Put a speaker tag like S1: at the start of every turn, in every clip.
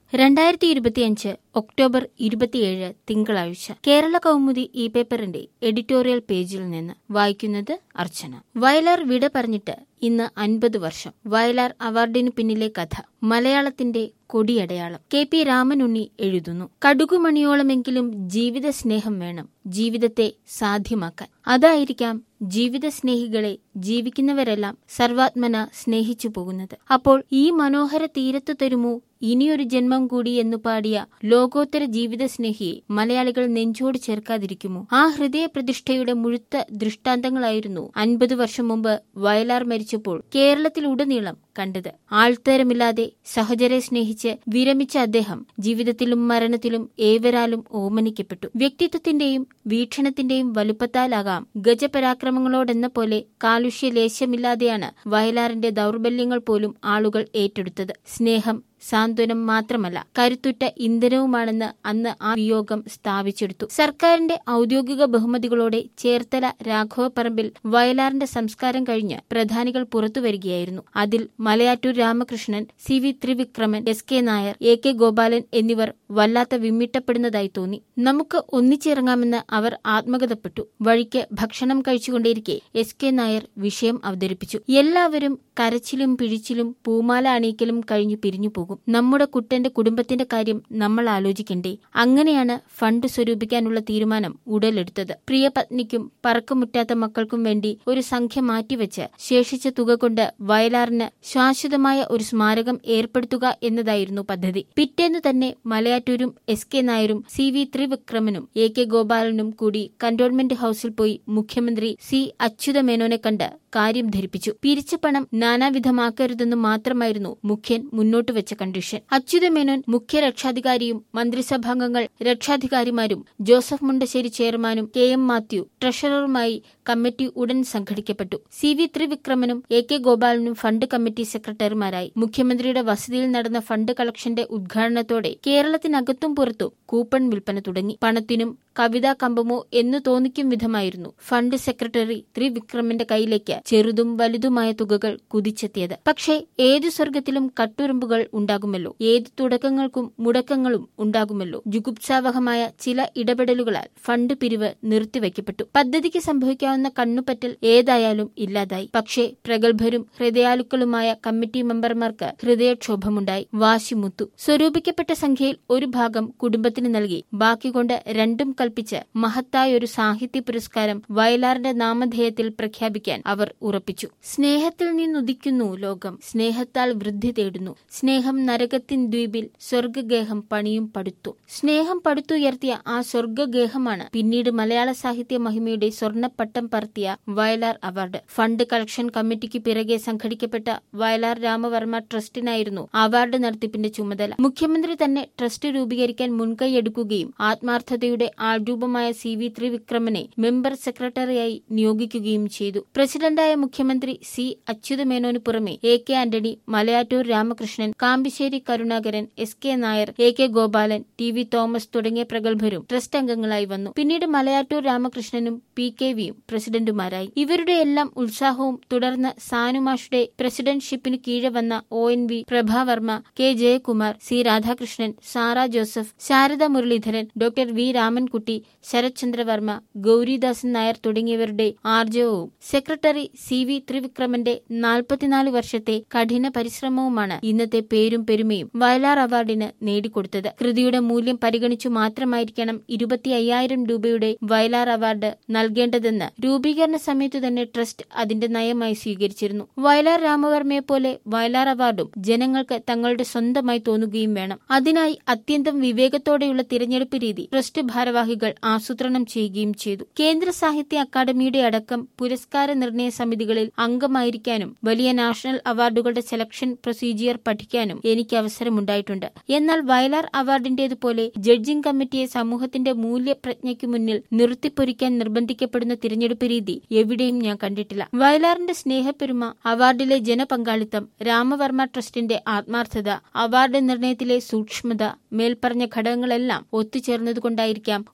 S1: രണ്ടായിരത്തി ഇരുപത്തിയഞ്ച് ഒക്ടോബർ ഇരുപത്തിയേഴ് തിങ്കളാഴ്ച കേരള കൗമുദി ഈ പേപ്പറിന്റെ എഡിറ്റോറിയൽ പേജിൽ നിന്ന് വായിക്കുന്നത് അർച്ചന വയലാർ വിട പറഞ്ഞിട്ട് ഇന്ന് അൻപത് വർഷം വയലാർ അവാർഡിനു പിന്നിലെ കഥ മലയാളത്തിന്റെ കൊടിയടയാളം കെ പി രാമനുണ്ണി എഴുതുന്നു കടുകുമണിയോളമെങ്കിലും ജീവിത സ്നേഹം വേണം ജീവിതത്തെ സാധ്യമാക്കാൻ അതായിരിക്കാം ജീവിത സ്നേഹികളെ ജീവിക്കുന്നവരെല്ലാം സർവാത്മന സ്നേഹിച്ചു പോകുന്നത് അപ്പോൾ ഈ മനോഹര തീരത്തു തരുമോ ഇനിയൊരു ജന്മം കൂടി എന്നു പാടിയ ലോകോത്തര ജീവിത സ്നേഹിയെ മലയാളികൾ നെഞ്ചോട് ചേർക്കാതിരിക്കുമോ ആ ഹൃദയ പ്രതിഷ്ഠയുടെ മുഴുത്ത ദൃഷ്ടാന്തങ്ങളായിരുന്നു അൻപത് വർഷം മുമ്പ് വയലാർ മരിച്ചപ്പോൾ കേരളത്തിലുടനീളം കണ്ടത് ആൾത്തരമില്ലാതെ സഹചരെ സ്നേഹിച്ച് വിരമിച്ച അദ്ദേഹം ജീവിതത്തിലും മരണത്തിലും ഏവരാലും ഓമനിക്കപ്പെട്ടു വ്യക്തിത്വത്തിന്റെയും വീക്ഷണത്തിന്റെയും വലുപ്പത്താലാകാം ഗജപരാക്രമങ്ങളോടെന്ന പോലെ കാലുഷ്യലേശമില്ലാതെയാണ് വയലാറിന്റെ ദൗർബല്യങ്ങൾ പോലും ആളുകൾ ഏറ്റെടുത്തത് സ്നേഹം സാന്ത്വനം മാത്രമല്ല കരുത്തുറ്റ ഇന്ധനവുമാണെന്ന് അന്ന് ആ വിയോഗം സ്ഥാപിച്ചെടുത്തു സർക്കാരിന്റെ ഔദ്യോഗിക ബഹുമതികളോടെ ചേർത്തല രാഘവപ്പറമ്പിൽ വയലാറിന്റെ സംസ്കാരം കഴിഞ്ഞ് പ്രധാനികൾ പുറത്തുവരികയായിരുന്നു അതിൽ Malayattoor Ramakrishnan C V Thrivikraman S K Nair A K Gopalan എന്നിവർ വല്ലാത്ത വിമ്മിട്ടപ്പെടുന്നതായി തോന്നി നമുക്ക് ഒന്നിച്ചിറങ്ങാമെന്ന് അവർ ആത്മഗതപ്പെട്ടു വഴിക്ക് ഭക്ഷണം കഴിച്ചുകൊണ്ടേയിരിക്കെ എസ് കെ നായർ വിഷയം അവതരിപ്പിച്ചു എല്ലാവരും കരച്ചിലും പിഴിച്ചിലും പൂമാല അണിയിക്കലും കഴിഞ്ഞു പിരിഞ്ഞു പോകും നമ്മുടെ കുട്ടന്റെ കുടുംബത്തിന്റെ കാര്യം നമ്മൾ ആലോചിക്കണ്ടേ അങ്ങനെയാണ് ഫണ്ട് സ്വരൂപിക്കാനുള്ള തീരുമാനം ഉടലെടുത്തത് പ്രിയ പത്നിക്കും പറക്കമുറ്റാത്ത മക്കൾക്കും വേണ്ടി ഒരു സംഖ്യ മാറ്റിവെച്ച് ശേഷിച്ച തുക കൊണ്ട് വയലാറിന് ശാശ്വതമായ ഒരു സ്മാരകം ഏർപ്പെടുത്തുക എന്നതായിരുന്നു പദ്ധതി പിറ്റേന്ന് തന്നെ മലയാറ്റൂരും എസ് കെ നായരും സി വി ത്രിവിക്രമനും എ കെ ഗോപാലനും കൂടി കന്റോൺമെന്റ് ഹൌസിൽ പോയി മുഖ്യമന്ത്രി സി അച്യുതമേനോനെ കണ്ട് കാര്യം ധരിപ്പിച്ചു പിരിച്ച പണം നാനാവിധമാക്കരുതെന്ന് മാത്രമായിരുന്നു മുഖ്യൻ മുന്നോട്ട് വെച്ച കണ്ടീഷൻ അച്യുതമേനോൻ മുഖ്യ രക്ഷാധികാരിയും മന്ത്രിസഭാംഗങ്ങൾ രക്ഷാധികാരിമാരും ജോസഫ് മുണ്ടശ്ശേരി ചെയർമാനും കെ എം മാത്യു ട്രഷററുമായി കമ്മിറ്റി ഉടൻ സംഘടിക്കപ്പെട്ടു സി വി ത്രിവിക്രമനും എ കെ ഗോപാലനും ഫണ്ട് കമ്മിറ്റി സെക്രട്ടറിമാരായി മുഖ്യമന്ത്രിയുടെ വസതിയിൽ നടന്ന ഫണ്ട് കളക്ഷന്റെ ഉദ്ഘാടനത്തോടെ കേരളത്തിനകത്തും പുറത്തും കൂപ്പൺ വിൽപ്പന തുടങ്ങി പണത്തിനും കവിതാ കമ്പമോ എന്ന് തോന്നിക്കും വിധമായിരുന്നു ഫണ്ട് സെക്രട്ടറി ത്രിവിക്രമിന്റെ കയ്യിലേക്ക് ചെറുതും വലുതുമായ തുകകൾ കുതിച്ചെത്തിയത് പക്ഷേ ഏതു സ്വർഗത്തിലും കട്ടുറുമ്പുകൾ ഉണ്ടാകുമല്ലോ ഏത് തുടക്കങ്ങൾക്കും മുടക്കങ്ങളും ഉണ്ടാകുമല്ലോ ജുഗുപ്സാവഹമായ ചില ഇടപെടലുകളാൽ ഫണ്ട് പിരിവ് നിർത്തിവെക്കപ്പെട്ടു പദ്ധതിക്ക് സംഭവിക്കാവുന്ന കണ്ണുപറ്റൽ ഏതായാലും ഇല്ലാതായി പക്ഷേ പ്രഗത്ഭരും ഹൃദയാലുക്കളുമായ കമ്മിറ്റി മെമ്പർമാർക്ക് ഹൃദയക്ഷോഭമുണ്ടായി വാശിമുത്തു സ്വരൂപിക്കപ്പെട്ട സംഖ്യയിൽ ഒരു ഭാഗം കുടുംബത്തിന് നൽകി ബാക്കി കൊണ്ട് രണ്ടും കൽപ്പിച്ച് മഹത്തായ ഒരു സാഹിത്യ പുരസ്കാരം വയലാറിന്റെ നാമധേയത്തിൽ പ്രഖ്യാപിക്കാൻ അവർ ഉറപ്പിച്ചു സ്നേഹത്തിൽ നിന്നുദിക്കുന്നു ലോകം സ്നേഹത്താൽ വൃദ്ധി തേടുന്നു സ്നേഹം നരകത്തിൻ ദ്വീപിൽ സ്വർഗഗേഹം പണിയും പടുത്തു സ്നേഹം പടുത്തുയർത്തിയ ആ സ്വർഗഗേഹമാണ് പിന്നീട് മലയാള സാഹിത്യ മഹിമയുടെ സ്വർണ്ണപ്പട്ടം പറത്തിയ വയലാർ അവാർഡ് ഫണ്ട് കളക്ഷൻ കമ്മിറ്റിക്ക് പിറകെ സംഘടിക്കപ്പെട്ട വയലാർ രാമവർമ്മ ട്രസ്റ്റിനായിരുന്നു അവാർഡ് നടത്തിപ്പിന്റെ ചുമതല മുഖ്യമന്ത്രി തന്നെ ട്രസ്റ്റ് രൂപീകരിക്കാൻ മുൻകൈയെടുക്കുകയും ആത്മാർത്ഥതയുടെ ആൾരൂപമായ സി വി ത്രിവിക്രമനെ മെമ്പർ സെക്രട്ടറിയായി നിയോഗിക്കുകയും ചെയ്തു പ്രസിഡന്റായ മുഖ്യമന്ത്രി സി അച്യുതമേനോന് പുറമെ A K Antony Malayattoor Ramakrishnan Kambissery Karunakaran S K Nair A K Gopalan T V Thomas തുടങ്ങിയ പ്രഗത്ഭരും ട്രസ്റ്റ് അംഗങ്ങളായി വന്നു പിന്നീട് മലയാറ്റൂർ രാമകൃഷ്ണനും പി കെ വിയും പ്രസിഡന്റുമാരായി ഇവരുടെ എല്ലാം ഉത്സാഹവും തുടർന്ന് സാനുമാഷുടെ പ്രസിഡന്റ്ഷിപ്പിന് കീഴെ വന്ന O N V Prabhavarma K Jayakumar C Radhakrishnan Sara Joseph Sharada Muraleedharan doctor V Ramankutty Sarathchandravarma Gauridasan Nair തുടങ്ങിയവരുടെ ആർജവവും സെക്രട്ടറി സി വി ത്രിവിക്രമന്റെ നാൽപ്പത്തിനാല് വർഷത്തെ കഠിന പരിശ്രമവുമാണ് ഇന്നത്തെ പേരും പെരുമയും വയലാർ അവാർഡിന് നേടിക്കൊടുത്തത് കൃതിയുടെ മൂല്യം പരിഗണിച്ചു മാത്രമായിരിക്കണം ഇരുപത്തി അയ്യായിരം രൂപയുടെ വയലാർ അവാർഡ് നൽകേണ്ടതെന്ന് രൂപീകരണ സമയത്തു തന്നെ ട്രസ്റ്റ് അതിന്റെ നയമായി സ്വീകരിച്ചിരുന്നു വയലാർ രാമവർമ്മയെ പോലെ വയലാർ അവാർഡും ജനങ്ങൾക്ക് തങ്ങളുടെ സ്വന്തമായി തോന്നുകയും വേണം അതിനായി അത്യന്തം വിവേകത്തോടെയുള്ള തിരഞ്ഞെടുപ്പ് രീതി ട്രസ്റ്റ് ഭാരവാഹികൾ ആസൂത്രണം ചെയ്യുകയും ചെയ്തു കേന്ദ്ര സാഹിത്യ അക്കാദമിയുടെ അടക്കം പുരസ്കാര നിർണയ സമിതികളിൽ അംഗമായിരിക്കാനും വലിയ നാഷണൽ അവാർഡുകളുടെ സെലക്ഷൻ പ്രൊസീജിയർ പഠിക്കാനും എനിക്ക് അവസരമുണ്ടായിട്ടുണ്ട് എന്നാൽ വയലാർ അവാർഡിന്റേതുപോലെ ജഡ്ജിംഗ് കമ്മിറ്റിയെ സമൂഹത്തിന്റെ മൂല്യപ്രജ്ഞയ്ക്ക് മുന്നിൽ നിർത്തിപ്പൊരിക്കാൻ നിർബന്ധിക്കപ്പെടുന്ന തിരഞ്ഞെടുപ്പ് രീതി എവിടെയും ഞാൻ കണ്ടിട്ടില്ല വയലാറിന്റെ സ്നേഹപ്പെരുമ അവാർഡിലെ ജനപങ്കാളിത്തം രാമവർമ്മ ട്രസ്റ്റിന്റെ ആത്മാർത്ഥത അവാർഡ് നിർണയത്തിലെ സൂക്ഷ്മത മേൽപ്പറഞ്ഞ ഘടകങ്ങളെല്ലാം ഒത്തുചേർന്നതുകൊണ്ടായിരിക്കാം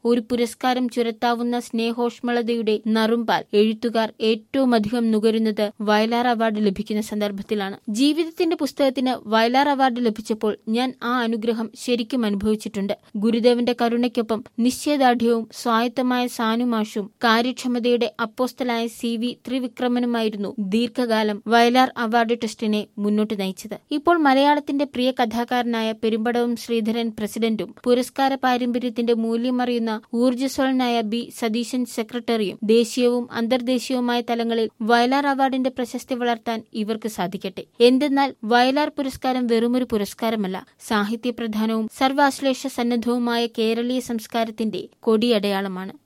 S1: ഒരു പുരസ്കാരം ചുരത്താവുന്ന സ്നേഹോഷ്മളതയുടെ നറുമ്പാൽ എഴുത്തുകാർ ഏറ്റവും അധികം നുകരുന്നത് വയലാർ അവാർഡ് ലഭിക്കുന്ന സന്ദർഭത്തിലാണ് ജീവിതത്തിന്റെ പുസ്തകത്തിന് വയലാർ അവാർഡ് ലഭിച്ചപ്പോൾ ഞാൻ ആ അനുഗ്രഹം ശരിക്കും അനുഭവിച്ചിട്ടുണ്ട് ഗുരുദേവന്റെ കരുണയ്ക്കൊപ്പം നിശ്ചയദാർഢ്യവും സ്വായത്തമായ സാനുമാഷും കാര്യക്ഷമതയുടെ അപ്പോസ്തലായ സി വി ത്രിവിക്രമനുമായിരുന്നു ദീർഘകാലം വയലാർ അവാർഡ് ട്രസ്റ്റിനെ മുന്നോട്ട് നയിച്ചത് ഇപ്പോൾ മലയാളത്തിന്റെ പ്രിയ കഥാകാരനായ പെരുമ്പടവും ശ്രീധരൻ പ്രസിഡന്റും പുരസ്കാര പാരമ്പര്യത്തിന്റെ മൂല്യമറിയുന്ന ഊർജ്ജസ്വലനായ ബി സതീശൻ സെക്രട്ടറിയും ദേശീയവും അന്തർദേശീയവുമായ തലങ്ങളിൽ വയലാർ അവാർഡിന്റെ പ്രശസ്തി വളർത്താൻ ഇവർക്ക് സാധിക്കട്ടെ എന്തെന്നാൽ വയലാർ പുരസ്കാരം വെറുമൊരു പുരസ്കാരമല്ല സാഹിത്യപ്രധാനവും സർവാശ്ലേഷ സന്നദ്ധവുമായ കേരളീയ സംസ്കാരത്തിന്റെ കൊടിയടയാളമാണ്